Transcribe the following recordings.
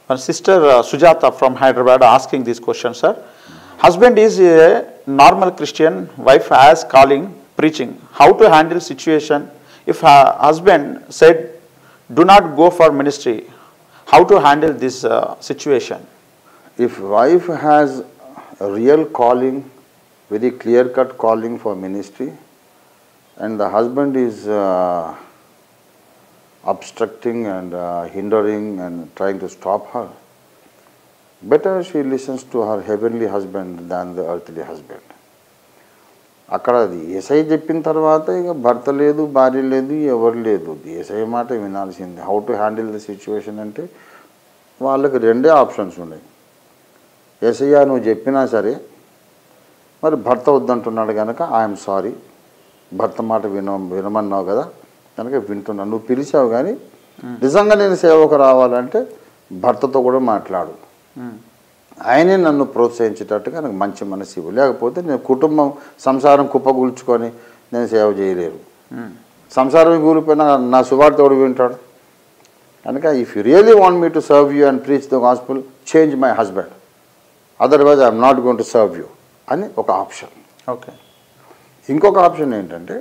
One sister uh, Sujata from Hyderabad asking this question, sir. Husband is a normal Christian, wife has calling, preaching. How to handle situation if her husband said, "Do not go for ministry"? How to handle this uh, situation? If wife has a real calling, very clear cut calling for ministry, and the husband is uh, obstructing and uh, hindering and trying to stop her, better she listens to her heavenly husband than the earthly husband. అక్కడ అది ఏసై చెప్పిన తర్వాత ఇక భర్త లేదు భార్య లేదు ఎవరు లేదు ఏసఐ మాట వినాల్సిందే how to handle the situation అంటే వాళ్ళకి రెండే ఆప్షన్స్ ఉన్నాయి ఏసయ్య నువ్వు చెప్పినా సరే మరి భర్త వద్దంటున్నాడు కనుక ఐఎమ్ సారీ భర్త మాట విన వినమన్నావు కదా కనుక వింటున్నాను నువ్వు పిలిచావు కానీ నిజంగా నేను సేవకు రావాలంటే భర్తతో కూడా మాట్లాడు ఆయనే నన్ను ప్రోత్సహించేటట్టుగా నాకు మంచి మనసు ఇవ్వు లేకపోతే నేను కుటుంబం సంసారం కుప్పగూల్చుకొని నేను సేవ చేయలేరు సంసారం కూలిపోయినా నా సువార్తోడు వింటాడు కనుక if you really want me to serve you and preach the gospel change my husband otherwise I'm not going to serve you అని ఒక ఆప్షన్ Okay. ఇంకొక ఆప్షన్ ఏంటంటే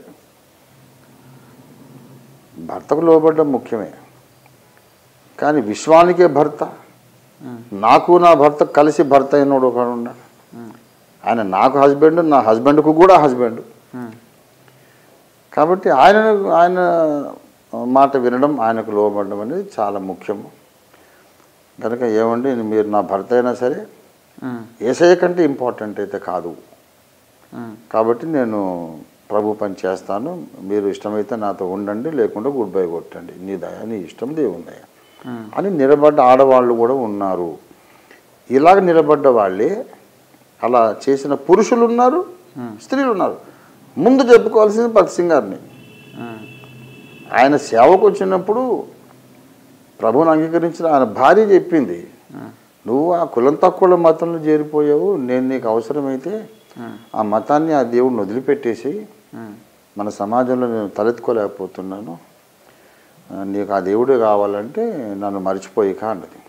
భర్తకు లోబడ్డం ముఖ్యమే కానీ విశ్వానికే భర్త నాకు నా భర్త కలిసి భర్త అయినోడు ఒకడు ఉన్నాడు ఆయన నాకు హస్బెండ్ నా హస్బెండ్కు కూడా హస్బెండ్ కాబట్టి ఆయన ఆయన మాట వినడం ఆయనకు లోబడడం అనేది చాలా ముఖ్యము కనుక ఏమండి మీరు నా భర్త అయినా సరే ఏసఐ కంటే ఇంపార్టెంట్ అయితే కాదు కాబట్టి నేను ప్రభు పని చేస్తాను మీరు ఇష్టమైతే నాతో ఉండండి లేకుండా గుడ్ బై కొట్టండి నీ దయ నీ ఇష్టం దేవుని దయ అని నిలబడ్డ ఆడవాళ్ళు కూడా ఉన్నారు ఇలాగ నిలబడ్డ వాళ్ళే అలా చేసిన పురుషులు ఉన్నారు స్త్రీలు ఉన్నారు ముందు చెప్పుకోవాల్సింది భక్త్ సింగ్ గారిని ఆయన సేవకు వచ్చినప్పుడు ప్రభువుని అంగీకరించిన ఆయన భార్య చెప్పింది నువ్వు ఆ కులం తక్కువ మతంలో చేరిపోయావు నేను నీకు అవసరమైతే ఆ మతాన్ని ఆ దేవుడిని వదిలిపెట్టేసి మన సమాజంలో నేను తలెత్తుకోలేకపోతున్నాను ఆ, నీకు ఆ దేవుడే కావాలంటే నన్ను మర్చిపోయిక అన్నది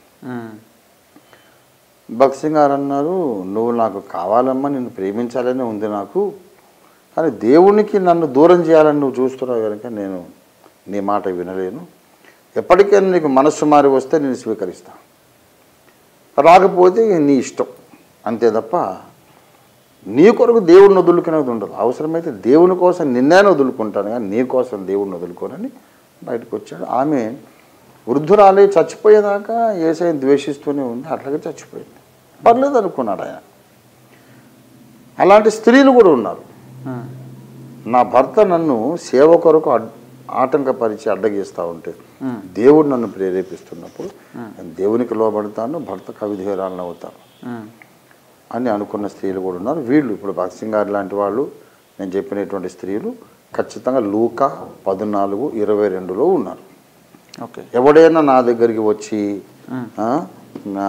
భక్త్ సింగ్ గారు అన్నారు నువ్వు నాకు కావాలమ్మా నిన్ను ప్రేమించాలని ఉంది నాకు కానీ దేవునికి నన్ను దూరం చేయాలని నువ్వు చూస్తున్నావు కనుక నేను నీ మాట వినలేను ఎప్పటికైనా నీకు మనస్సు మారి వస్తే నేను స్వీకరిస్తా రాకపోతే నీ ఇష్టం అంతే తప్ప నీ కొరకు దేవుడిని వదులుకునేది ఉండదు అవసరమైతే దేవుని కోసం నిన్నే వదులుకుంటాను కానీ నీ కోసం దేవుడిని వదులుకోనని బయటకు వచ్చాడు ఆమె వృద్ధురాలే చచ్చిపోయేదాకా ఏసైని ద్వేషిస్తూనే ఉంది అట్లాగే చచ్చిపోయింది పర్లేదు అనుకున్నాడు ఆయన అలాంటి స్త్రీలు కూడా ఉన్నారు నా భర్త నన్ను సేవ కొరకు అడ్- ఆటంకపరిచి అడ్డగిస్తూ ఉంటే దేవుడు నన్ను ప్రేరేపిస్తున్నప్పుడు నేను దేవునికి లోబడతాను భర్త కవిధేరాలను అవుతాను అని అనుకున్న స్త్రీలు కూడా ఉన్నారు వీళ్ళు ఇప్పుడు భగత్ సింగ్ గారు లాంటి వాళ్ళు నేను చెప్పినటువంటి స్త్రీలు ఖచ్చితంగా లూకా పద్నాలుగు ఇరవై రెండులో ఉన్నారు ఓకే ఎవడైనా నా దగ్గరికి వచ్చి ఆ, నా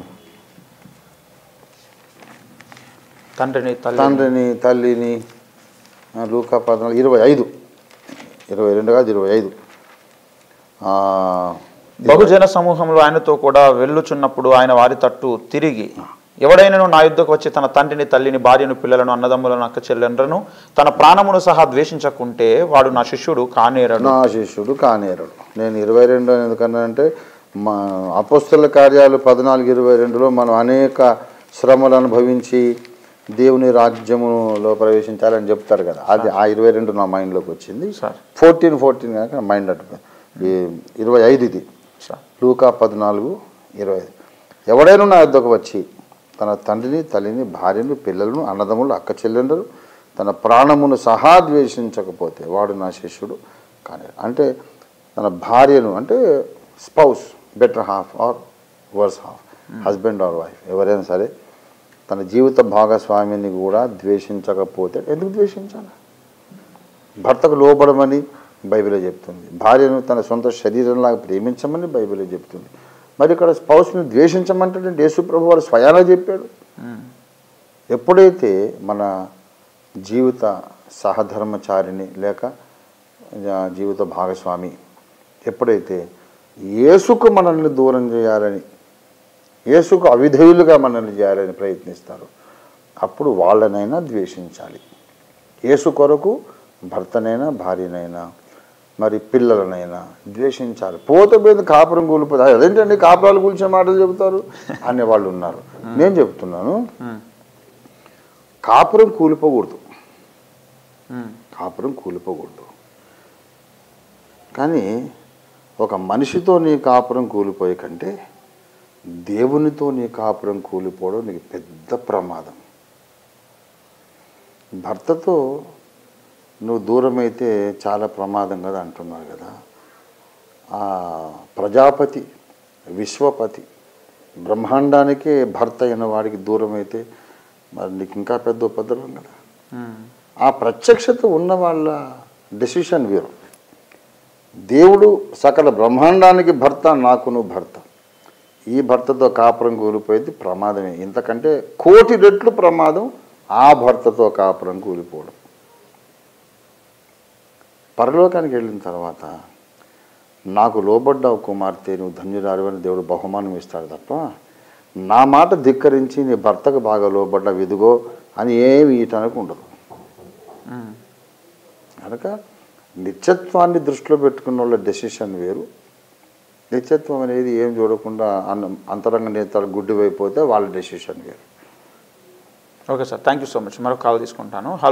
తండ్రిని తల్లి తండ్రిని తల్లిని ఆ, లూకా పద్నాలుగు ఇరవై ఐదు ఇరవై రెండు కాదు ఇరవై ఐదు ఆ, బహుజన సమూహంలో ఆయనతో కూడా వెళ్ళుచున్నప్పుడు ఆయన వారి తట్టు తిరిగి ఎవడైనను నా యుద్ధకు వచ్చి తన తండ్రిని తల్లిని భార్యను పిల్లలను అన్నదమ్ములను అక్క చెల్లెండ్రను తన ప్రాణమును సహా ద్వేషించకుంటే వాడు నా శిష్యుడు కానేరడు నా శిష్యుడు కానేరడు నేను ఇరవై రెండు అని ఎందుకన్నానంటే మా అపోస్తుల కార్యాలు పద్నాలుగు ఇరవై రెండులో మనం అనేక శ్రమలు అనుభవించి దేవుని రాజ్యములో ప్రవేశించాలని చెప్తారు కదా అది ఆ ఇరవై రెండు నా మైండ్లోకి వచ్చింది సార్. ఫోర్టీన్ ఫోర్టీన్ కనుక మైండ్ అటు ఈ ఇరవై ఐదు ఇది సార్ లూకా పద్నాలుగు ఇరవై ఐదు ఎవడైనా నా యొద్దకు వచ్చి తన తండ్రిని తల్లిని భార్యను పిల్లలను అన్నదమ్ములు అక్క చెల్లెండరు తన ప్రాణమును సహా ద్వేషించకపోతే వాడు నా శిష్యుడు కానీ అంటే తన భార్యను అంటే spouse better half or worse half husband or wife ఎవరైనా సరే తన జీవిత భాగస్వామిని కూడా ద్వేషించకపోతే ఎందుకు ద్వేషించాలి భర్తకు లోబడమని బైబిలే చెప్తుంది భార్యను తన సొంత శరీరంలాగా ప్రేమించమని బైబిలే చెప్తుంది మరి ఇక్కడ స్పౌస్ని ద్వేషించమంటే యేసుప్రభు వారు స్వయానా చెప్పాడు ఎప్పుడైతే మన జీవిత సహధర్మచారిని లేక ఆ, జీవిత భాగస్వామి ఎప్పుడైతే యేసుకు మనల్ని దూరం చేయాలని యేసుకు అవిధేయులుగా మనల్ని చేయాలని ప్రయత్నిస్తారు అప్పుడు వాళ్ళనైనా ద్వేషించాలి యేసు కొరకు భర్తనైనా భార్యనైనా మరి పిల్లలనైనా ద్వేషించాలి పోత మీద కాపురం కూలిపోతే అదేంటండి కాపురాలు కూల్చే మాటలు చెబుతారు అనే వాళ్ళు ఉన్నారు నేను చెప్తున్నాను కాపురం కూలిపోకూడదు కాపురం కూలిపోకూడదు కానీ ఒక మనిషితో నీ కాపురం కూలిపోయే కంటే దేవునితో నీ కాపురం కూలిపోవడం నీకు పెద్ద ప్రమాదం భర్తతో నువ్వు దూరమైతే చాలా ప్రమాదం కదా అంటున్నారు కదా ఆ ప్రజాపతి విశ్వపతి బ్రహ్మాండానికే భర్త అయిన వాడికి దూరమైతే మరి నీకు ఇంకా పెద్ద ఉపద్రవం కదా ఆ ప్రత్యక్షత ఉన్న వాళ్ళ డెసిషన్ వేరు దేవుడు సకల బ్రహ్మాండానికి భర్త నాకును భర్త ఈ భర్తతో కాపురం కూలిపోయేది ప్రమాదమే ఇంతకంటే కోటి రెట్లు ప్రమాదం ఆ భర్తతో కాపురం కూలిపోవడం పరలోకానికి వెళ్ళిన తర్వాత నాకు లోబడ్డావు కుమార్తె నువ్వు ధన్యురాలు అని దేవుడు బహుమానం ఇస్తాడు తప్ప నా మాట ధిక్కరించి నీ భర్తకు బాగా లోబడ్డా విదుగో అని ఏమి ఈయటానికి ఉండదు కనుక నిత్యత్వాన్ని దృష్టిలో పెట్టుకున్న వాళ్ళ డెసిషన్ వేరు నిత్యత్వం అనేది ఏం చూడకుండా అన్న అంతరంగ నేతలు గుడ్డివైపోతే వాళ్ళ డెసిషన్ వేరు okay sir thank you so much మరొక కాల్ తీసుకుంటాను హలో